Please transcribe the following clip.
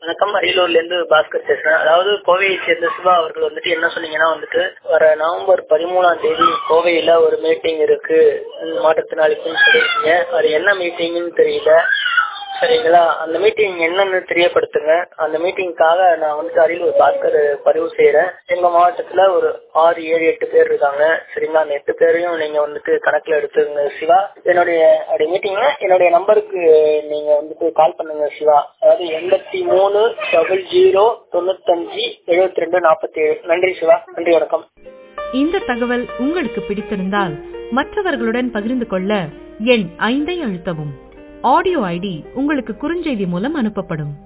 வணக்கம் அரியலூர்ல இருந்து பாஸ்கர் பேசுறேன் அதாவது கோவையை சேர்ந்த சிவா அவர்கள் வந்துட்டு என்ன சொன்னீங்கன்னா வந்துட்டு வர நவம்பர் பதிமூணாம் தேதி கோவையில ஒரு மீட்டிங் இருக்கு ம், மாற்றுத்திறனாளிக்குன்னு சொல்லியிருக்கீங்க அது என்ன மீட்டிங்னு தெரியல சரிங்களா அந்த மீட்டிங் என்னன்னு தெரியப்படுத்துங்க அந்த மீட்டிங்காக நான் வந்துட்டு அரியலூர் பாஸ்கர் பதிவு செய்யறேன் எங்க மாவட்டத்துல ஒரு ஆறு ஏழு எட்டு பேர் இருக்காங்க சரிங்களா அந்த எட்டு பேரையும் நீங்க வந்துட்டு கணக்குல எடுத்துங்க சிவா என்னுடைய அப்படி மீட்டிங்ல என்னுடைய நம்பருக்கு நீங்க வந்துட்டு கால் பண்ணுங்க சிவா அதாவது எண்பத்தி மூணு டபுள் ஜீரோ தொண்ணூத்தஞ்சு எழுபத்தி ரெண்டு நாற்பத்தி ஏழு நன்றி சிவா நன்றி வணக்கம் இந்த தகவல் உங்களுக்கு பிடித்திருந்தால் மற்றவர்களுடன் பகிர்ந்து கொள்ள எண் ஐந்தை அழுத்தவும் ஆடியோ ஐடி உங்களுக்கு குறுஞ்செய்தி மூலம் அனுப்பப்படும்